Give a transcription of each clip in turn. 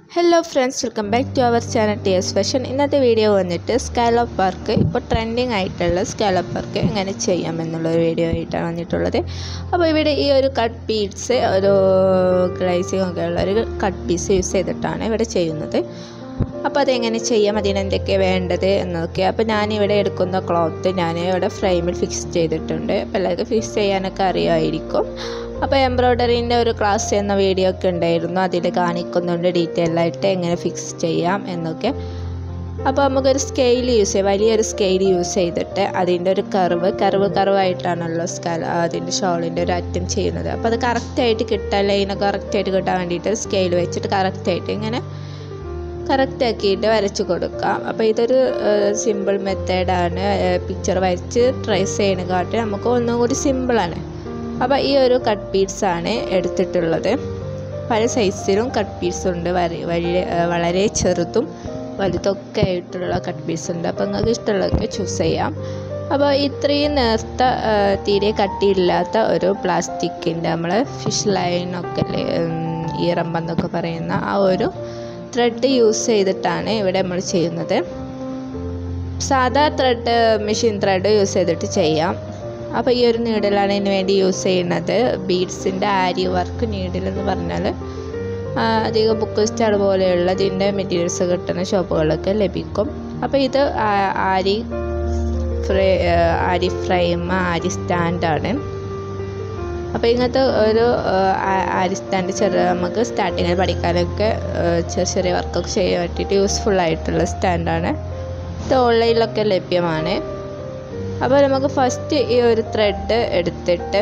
hello friends welcome back to our channel T S fashion ഇന്നത്തെ video വന്നിട്ട് scallop work ഇപ്പോൾ trending ആയിട്ടുള്ള scallop work എങ്ങനെ ചെയ്യാം എന്നുള്ളൊരു വീഡിയോ ആയിട്ടാണ് വന്നിട്ടുള്ളത് അപ്പോൾ ഇവിടെ ഈ ഒരു കട്ട് പീസ് ഒരു ഗ്ലൈസിങ് ഒക്കെ ഉള്ള ഒരു കട്ട് പീസ് യൂസ് ചെയ്തിട്ടാണ് ഇവിടെ ചെയ്യുന്നത് അപ്പോൾ അതെങ്ങനെ ചെയ്യാം അതിന് എന്തൊക്കെയാണ് വേണ്ടത് എന്നൊക്കെ അപ്പോൾ ഞാനിവിടെ എടുക്കുന്ന ക്ലോത്ത് ഞാൻ ഇവിടെ ഫ്രെയിമിൽ ഫിക്സ് ചെയ്തിട്ടുണ്ട് അപ്പോൾ എല്ലാവർക്കും ഫിക്സ് ചെയ്യാനൊക്കെ അറിയുമായിരിക്കും അപ്പോൾ എംബ്രോയ്ഡറീൻ്റെ ഒരു ക്ലാസ് എന്ന വീഡിയോ ഒക്കെ ഉണ്ടായിരുന്നു അതിൽ കാണിക്കുന്നുണ്ട് ഡീറ്റെയിൽ ആയിട്ട് എങ്ങനെ ഫിക്സ് ചെയ്യാം എന്നൊക്കെ അപ്പോൾ നമുക്കൊരു സ്കെയിൽ യൂസ് ചെയ്യാം വലിയൊരു സ്കെയിൽ യൂസ് ചെയ്തിട്ട് അതിൻ്റെ ഒരു കർവ് കർവ് കർവായിട്ടാണല്ലോ സ്കാല അതിൻ്റെ ഷോളിൻ്റെ ഒരു അറ്റം ചെയ്യുന്നത് അപ്പോൾ അത് കറക്റ്റായിട്ട് കിട്ടാൻ ലൈനൊക്കെ കറക്റ്റായിട്ട് കിട്ടാൻ വേണ്ടിയിട്ട് സ്കെയിൽ വെച്ചിട്ട് കറക്റ്റായിട്ട് ഇങ്ങനെ കറക്റ്റ് ആക്കിയിട്ട് വരച്ച് കൊടുക്കാം അപ്പോൾ ഇതൊരു സിമ്പിൾ മെത്തേഡാണ് പിക്ചർ വരച്ച് ട്രേസ് ചെയ്യണക്കാട്ട് നമുക്ക് ഒന്നും കൂടി സിമ്പിളാണ് അപ്പോൾ ഈ ഒരു കട്ട് പീസാണ് എടുത്തിട്ടുള്ളത് പല സൈസിലും കട്ട് പീസ് ഉണ്ട് വലിയ വളരെ ചെറുതും വലുതൊക്കെ ആയിട്ടുള്ള കട്ട് പീസ് ഉണ്ട് അപ്പോൾ നിങ്ങൾക്ക് ഇഷ്ടമുള്ളതൊക്കെ ചൂസ് ചെയ്യാം അപ്പോൾ ഇത്രയും നേർത്ത തീരെ കട്ടിയില്ലാത്ത ഒരു പ്ലാസ്റ്റിക്കിൻ്റെ നമ്മൾ ഫിഷ് ലൈനൊക്കെ അല്ലേ ഈറമ്പെന്നൊക്കെ പറയുന്ന ആ ഒരു ത്രെഡ് യൂസ് ചെയ്തിട്ടാണ് ഇവിടെ നമ്മൾ ചെയ്യുന്നത് സാധാ ത്രെഡ് മെഷീൻ ത്രെഡ് യൂസ് ചെയ്തിട്ട് ചെയ്യാം അപ്പോൾ ഈ ഒരു നീഡിലാണ് ഇതിന് വേണ്ടി യൂസ് ചെയ്യുന്നത് ബീഡ്സിൻ്റെ ആരി വർക്ക് നീഡിൽ എന്ന് പറഞ്ഞാൽ അധികം ബുക്ക് സ്റ്റാൾ പോലെയുള്ള ഇതിൻ്റെ മെറ്റീരിയൽസ് കിട്ടുന്ന ഷോപ്പുകളൊക്കെ ലഭിക്കും അപ്പോൾ ഇത് ആരി ഫ്രേ ആരി ഫ്രെയിം ആരി സ്റ്റാൻഡാണ് അപ്പോൾ ഇങ്ങനത്തെ ഒരു ആരി സ്റ്റാൻഡ് ചെറിയ നമുക്ക് സ്റ്റാർട്ടിങ്ങിൽ പഠിക്കാനൊക്കെ ചെറിയ ചെറിയ വർക്കൊക്കെ ചെയ്യാൻ വേണ്ടിയിട്ട് യൂസ്ഫുൾ ആയിട്ടുള്ള സ്റ്റാൻഡാണ് ഇത് ഓൺലൈനിലൊക്കെ ലഭ്യമാണ് അപ്പോൾ നമുക്ക് ഫസ്റ്റ് ഈ ഒരു ത്രെഡ് എടുത്തിട്ട്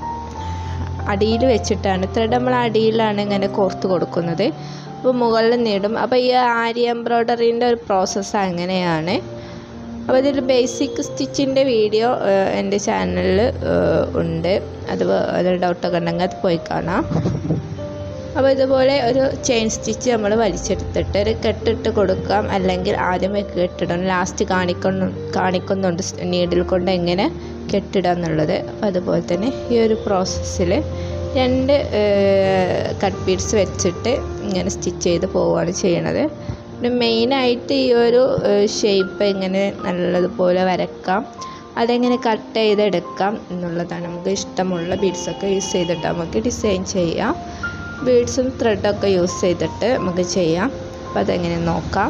അടിയിൽ വെച്ചിട്ടാണ് ത്രെഡ് നമ്മൾ അടിയിലാണ് ഇങ്ങനെ കോർത്ത് കൊടുക്കുന്നത് അപ്പോൾ മുകളിൽ നീടും അപ്പോൾ ഈ ആരി എംബ്രോയ്ഡറീൻ്റെ ഒരു പ്രോസസ്സ് അങ്ങനെയാണ് അപ്പോൾ ഇതിൽ ബേസിക് സ്റ്റിച്ചിൻ്റെ വീഡിയോ എൻ്റെ ചാനലിൽ ഉണ്ട് അത് അതിൽ ഡൗട്ടൊക്കെ ഉണ്ടെങ്കിൽ അത് പോയി കാണാം അപ്പോൾ ഇതുപോലെ ഒരു ചെയിൻ സ്റ്റിച്ച് നമ്മൾ വലിച്ചെടുത്തിട്ട് ഒരു കെട്ടിട്ട് കൊടുക്കാം അല്ലെങ്കിൽ ആദ്യമേ കെട്ടിടണം ലാസ്റ്റ് കാണിക്കുന്നു കാണിക്കുന്നുണ്ട് നീഡിൽ കൊണ്ട് എങ്ങനെ കെട്ടിടുക എന്നുള്ളത് അപ്പോൾ അതുപോലെ തന്നെ ഈ ഒരു പ്രോസസ്സിൽ രണ്ട് കട്ട് പീഡ്സ് വെച്ചിട്ട് ഇങ്ങനെ സ്റ്റിച്ച് ചെയ്ത് പോവുകയാണ് ചെയ്യണത് പിന്നെ മെയിനായിട്ട് ഈ ഒരു ഷേപ്പ് എങ്ങനെ നല്ലതുപോലെ വരക്കാം അതെങ്ങനെ കട്ട് ചെയ്തെടുക്കാം എന്നുള്ളതാണ് നമുക്ക് ഇഷ്ടമുള്ള ബീഡ്സൊക്കെ യൂസ് ചെയ്തിട്ട് നമുക്ക് ഡിസൈൻ ചെയ്യാം ബീഡ്സും ത്രെഡൊക്കെ യൂസ് ചെയ്തിട്ട് നമുക്ക് ചെയ്യാം അപ്പോൾ അതെങ്ങനെ നോക്കാം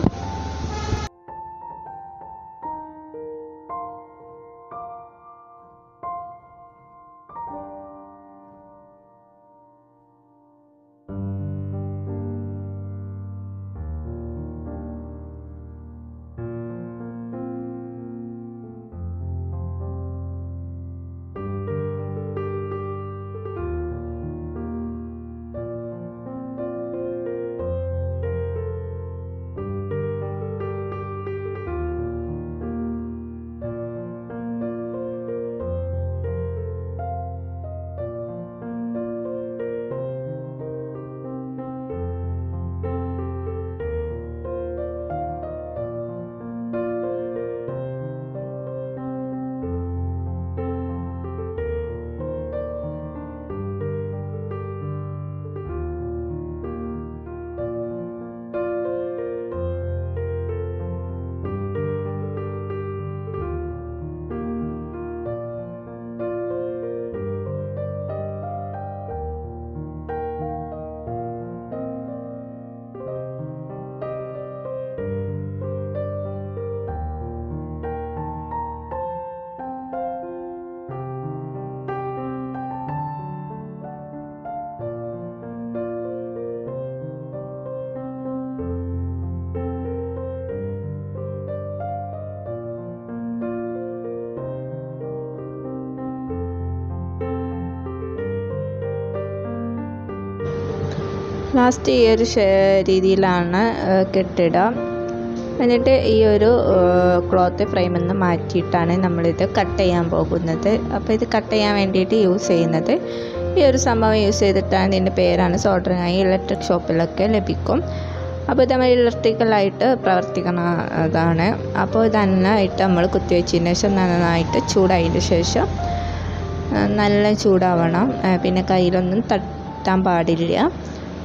ലാസ്റ്റ് ഈ ഒരു രീതിയിലാണ് കെട്ടിടുക എന്നിട്ട് ഈ ഒരു ക്ലോത്ത് ഫ്രെയിമിൽ നിന്ന് മാറ്റിയിട്ടാണ് നമ്മളിത് കട്ട് ചെയ്യാൻ പോകുന്നത് അപ്പോൾ ഇത് കട്ട് ചെയ്യാൻ വേണ്ടിയിട്ട് യൂസ് ചെയ്യുന്നത് ഈ ഒരു സംഭവം യൂസ് ചെയ്തിട്ടാണ് ഇതിൻ്റെ പേരാണ് സോൾഡറിങ് ഇലക്ട്രിക് ഷോപ്പിലൊക്കെ ലഭിക്കും അപ്പോൾ ഇത് നമ്മൾ ഇലക്ട്രിക്കലായിട്ട് പ്രവർത്തിക്കുന്നതാണ് അപ്പോൾ ഇത് നന്നായിട്ട് നമ്മൾ കുത്തിവെച്ചതിന് ശേഷം നന്നായിട്ട് ചൂടായതിന് ശേഷം നല്ല ചൂടാവണം പിന്നെ കയ്യിലൊന്നും തട്ടാൻ പാടില്ല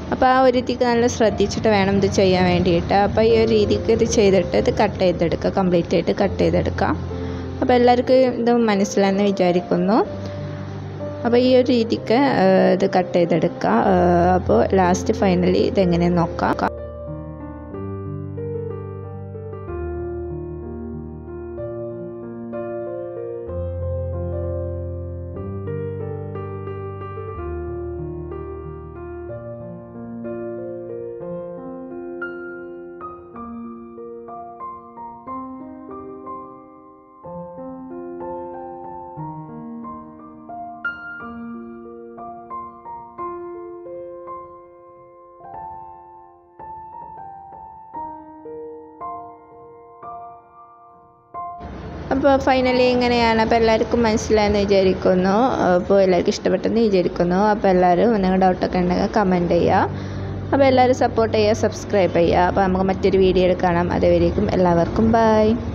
അപ്പോൾ ആ ഒരു രീതിക്ക് നല്ല ശ്രദ്ധിച്ചിട്ട് വേണം ഇത് ചെയ്യാൻ വേണ്ടിയിട്ട് അപ്പോൾ ഈ ഒരു രീതിക്ക് ഇത് ചെയ്തിട്ട് ഇത് കട്ട് ചെയ്തെടുക്കുക കംപ്ലീറ്റ് ആയിട്ട് കട്ട് ചെയ്തെടുക്കാം അപ്പോൾ എല്ലാവർക്കും ഇത് മനസ്സിലായെന്ന് വിചാരിക്കുന്നു അപ്പോൾ ഈ ഒരു രീതിക്ക് ഇത് കട്ട് ചെയ്തെടുക്കുക അപ്പോൾ ലാസ്റ്റ് ഫൈനലി ഇതെങ്ങനെയെന്ന് നോക്കാം അപ്പോൾ ഫൈനലി ഇങ്ങനെയാണ് അപ്പോൾ എല്ലാവർക്കും മനസ്സിലായെന്ന് വിചാരിക്കുന്നു അപ്പോൾ എല്ലാവർക്കും ഇഷ്ടപ്പെട്ടെന്ന് വിചാരിക്കുന്നു അപ്പോൾ എല്ലാവരും നിങ്ങളുടെ ഡൗട്ടൊക്കെ ഉണ്ടെങ്കിൽ കമൻറ്റ് ചെയ്യുക അപ്പോൾ എല്ലാവരും സപ്പോർട്ട് ചെയ്യുക സബ്സ്ക്രൈബ് ചെയ്യുക അപ്പോൾ നമുക്ക് മറ്റൊരു വീഡിയോയിൽ കാണാം അതുവരേക്കും എല്ലാവർക്കും ബൈ